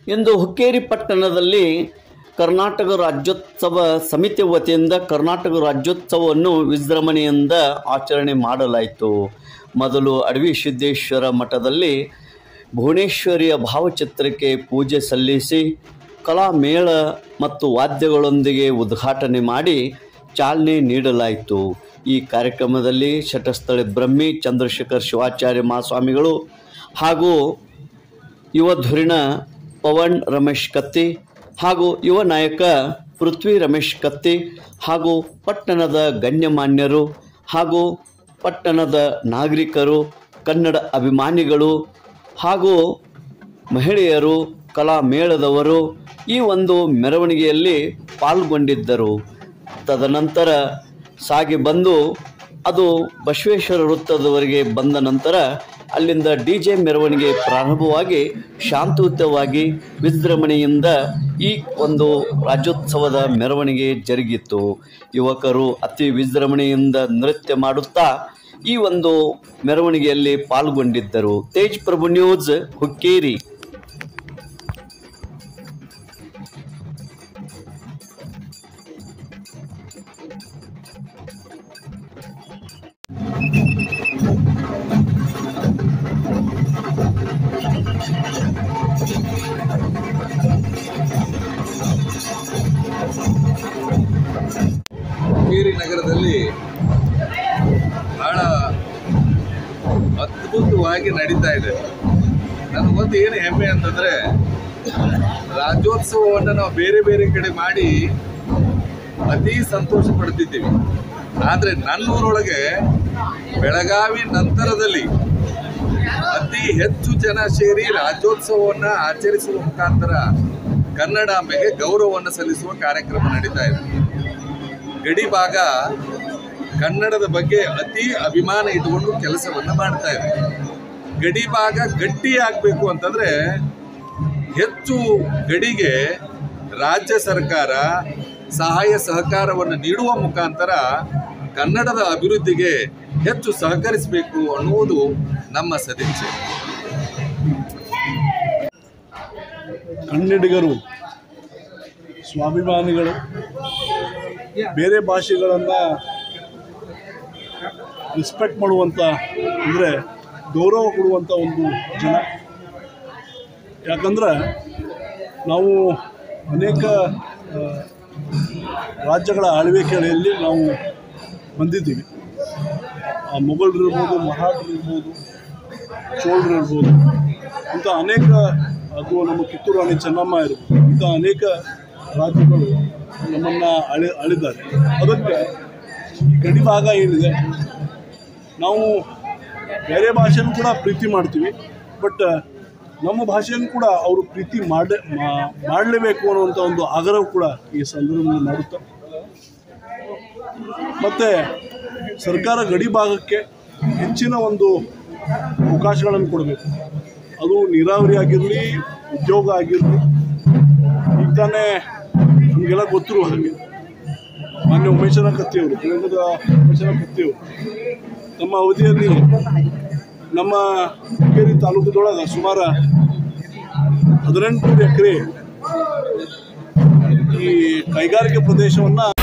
ಇಂದು ಹುಕ್ಕೇರಿ ಪಟ್ಟಣದಲ್ಲಿ ಕರ್ನಾಟಕ ರಾಜ್ಯೋತ್ಸವ ಸಮಿತಿ ವತಿಯಿಂದ ಕರ್ನಾಟಕ ರಾಜ್ಯೋತ್ಸವವನ್ನು ವಿಜೃಂಭಣೆಯಿಂದ ಆಚರಣೆ ಮಾಡಲಾಯಿತು ಮೊದಲು ಅಡವಿ ಸಿದ್ದೇಶ್ವರ ಮಠದಲ್ಲಿ ಭುವನೇಶ್ವರಿಯ ಭಾವಚಿತ್ರಕ್ಕೆ ಪೂಜೆ ಸಲ್ಲಿಸಿ ಕಲಾಮೇಳ ಮತ್ತು ವಾದ್ಯಗಳೊಂದಿಗೆ ಉದ್ಘಾಟನೆ ಮಾಡಿ ಚಾಲನೆ ನೀಡಲಾಯಿತು ಈ ಕಾರ್ಯಕ್ರಮದಲ್ಲಿ ಶಟಸ್ಥಳಿ ಬ್ರಹ್ಮಿ ಚಂದ್ರಶೇಖರ್ ಶಿವಾಚಾರ್ಯ ಮಹಾಸ್ವಾಮಿಗಳು ಹಾಗೂ ಯುವ ಧುರಿಣ ಪವನ್ ರಮೇಶ್ ಕತ್ತಿ ಹಾಗೂ ಯುವ ನಾಯಕ ಪೃಥ್ವಿ ರಮೇಶ್ ಕತ್ತಿ ಹಾಗೂ ಪಟ್ಟಣದ ಗಣ್ಯಮಾನ್ಯರು ಹಾಗೂ ಪಟ್ಟಣದ ನಾಗರಿಕರು ಕನ್ನಡ ಅಭಿಮಾನಿಗಳು ಹಾಗೂ ಮಹಿಳೆಯರು ಕಲಾ ಮೇಳದವರು ಈ ಒಂದು ಮೆರವಣಿಗೆಯಲ್ಲಿ ಪಾಲ್ಗೊಂಡಿದ್ದರು ತದನಂತರ ಸಾಗಿ ಬಂದು ಅದು ಬಸವೇಶ್ವರ ವೃತ್ತದವರೆಗೆ ಬಂದ ನಂತರ ಅಲ್ಲಿಂದ ಡಿ ಜೆ ಮೆರವಣಿಗೆ ಪ್ರಾರಂಭವಾಗಿ ಶಾಂತಿಯುತವಾಗಿ ವಿಜೃಂಭಣೆಯಿಂದ ಈ ಒಂದು ರಾಜ್ಯೋತ್ಸವದ ಮೆರವಣಿಗೆ ಜರುಗಿತು ಯುವಕರು ಅತಿ ವಿಜೃಂಭಣೆಯಿಂದ ನೃತ್ಯ ಮಾಡುತ್ತಾ ಈ ಒಂದು ಮೆರವಣಿಗೆಯಲ್ಲಿ ಪಾಲ್ಗೊಂಡಿದ್ದರು ತೇಜ್ ಪ್ರಭು ನ್ಯೂಸ್ ಹುಕ್ಕೇರಿ ಹುಕ್ಕೇರಿ ನಗರದಲ್ಲಿ ಬಹಳ ಅದ್ಭುತವಾಗಿ ನಡೀತಾ ಇದೆ ನನಗೊಂದು ಏನು ಹೆಮ್ಮೆ ಅಂತಂದ್ರೆ ರಾಜ್ಯೋತ್ಸವವನ್ನು ನಾವು ಬೇರೆ ಬೇರೆ ಕಡೆ ಮಾಡಿ ಅತಿ ಸಂತೋಷ ಪಡ್ತಿದ್ದೀವಿ ಆದರೆ ನನ್ನೂರೊಳಗೆ ಬೆಳಗಾವಿ ನಂತರದಲ್ಲಿ ಅತಿ ಹೆಚ್ಚು ಜನ ಸೇರಿ ರಾಜ್ಯೋತ್ಸವವನ್ನು ಆಚರಿಸುವ ಮುಖಾಂತರ ಕನ್ನಡಾಂಬೆಗೆ ಗೌರವವನ್ನು ಸಲ್ಲಿಸುವ ಕಾರ್ಯಕ್ರಮ ನಡೀತಾ ಇದೆ ಗಡಿ ಭಾಗ ಕನ್ನಡದ ಬಗ್ಗೆ ಅತಿ ಅಭಿಮಾನ ಇಟ್ಟುಕೊಂಡು ಕೆಲಸವನ್ನು ಮಾಡ್ತಾ ಇದೆ ಗಡಿ ಭಾಗ ಗಟ್ಟಿಯಾಗಬೇಕು ಅಂತಂದ್ರೆ ಹೆಚ್ಚು ಗಡಿಗೆ ರಾಜ್ಯ ಸರ್ಕಾರ ಸಹಾಯ ಸಹಕಾರವನ್ನು ನೀಡುವ ಮುಖಾಂತರ ಕನ್ನಡದ ಅಭಿವೃದ್ಧಿಗೆ ಹೆಚ್ಚು ಸಹಕರಿಸಬೇಕು ಅನ್ನುವುದು ನಮ್ಮ ಸದಿಚ್ಛೆ ಕನ್ನಡಿಗರು ಸ್ವಾಭಿಮಾನಿಗಳು ಬೇರೆ ಭಾಷೆಗಳನ್ನು ರೆಸ್ಪೆಕ್ಟ್ ಮಾಡುವಂಥ ಅಂದರೆ ಗೌರವ ಕೊಡುವಂಥ ಒಂದು ಜನ ಯಾಕಂದ್ರೆ ನಾವು ಅನೇಕ ಆ, ರಾಜ್ಯಗಳ ಆಳ್ವಿಕೆಯಲ್ಲಿ ನಾವು ಬಂದಿದ್ದೀವಿ ಆ ಮೊಘಲರು ಇರ್ಬೋದು ಮರಾಠರು ಇರ್ಬೋದು ಚೋಳರು ಇರ್ಬೋದು ಇಂಥ ಅನೇಕ ಅದು ನಮ್ಮ ಕಿತ್ತೂರು ರಾಣಿ ಚೆನ್ನಮ್ಮ ಇರ್ಬೋದು ಇಂಥ ಅನೇಕ ರಾಜ್ಯಗಳು ನಮ್ಮನ್ನು ಅಳಿ ಅಳಿದ್ದಾರೆ ಅದಕ್ಕೆ ಈ ಗಡಿ ಭಾಗ ಏನಿದೆ ನಾವು ಬೇರೆ ಭಾಷೆನೂ ಕೂಡ ಪ್ರೀತಿ ಮಾಡ್ತೀವಿ ಬಟ್ ನಮ್ಮ ಭಾಷೆಯನ್ನು ಕೂಡ ಅವರು ಪ್ರೀತಿ ಮಾಡೇ ಮಾಡಲೇಬೇಕು ಅನ್ನುವಂಥ ಒಂದು ಆಗ್ರಹ ಕೂಡ ಈ ಸಂದರ್ಭದಲ್ಲಿ ಮಾಡುತ್ತೆ ಮತ್ತು ಸರ್ಕಾರ ಗಡಿ ಭಾಗಕ್ಕೆ ಹೆಚ್ಚಿನ ಒಂದು ಅವಕಾಶಗಳನ್ನು ಕೊಡಬೇಕು ಅದು ನೀರಾವರಿ ಆಗಿರಲಿ ಉದ್ಯೋಗ ಆಗಿರಲಿ ಈಗ ತಾನೇ ನಮಗೆಲ್ಲ ಗೊತ್ತಿರುವ ಹಾಗೆ ಮಾನ್ಯ ಉಮೇಶನ ಕತ್ತಿಯವರು ಕೇಂದ್ರದ ಉಮೇಶನ ಕತ್ತಿಯವರು ತಮ್ಮ ಅವಧಿಯಲ್ಲಿ ನಮ್ಮ ಹುಕ್ಕೇರಿ ತಾಲೂಕದೊಳಗೆ ಸುಮಾರು ಹದಿನೆಂಟು ಎಕರೆ ಈ ಕೈಗಾರಿಕೆ ಪ್ರದೇಶವನ್ನು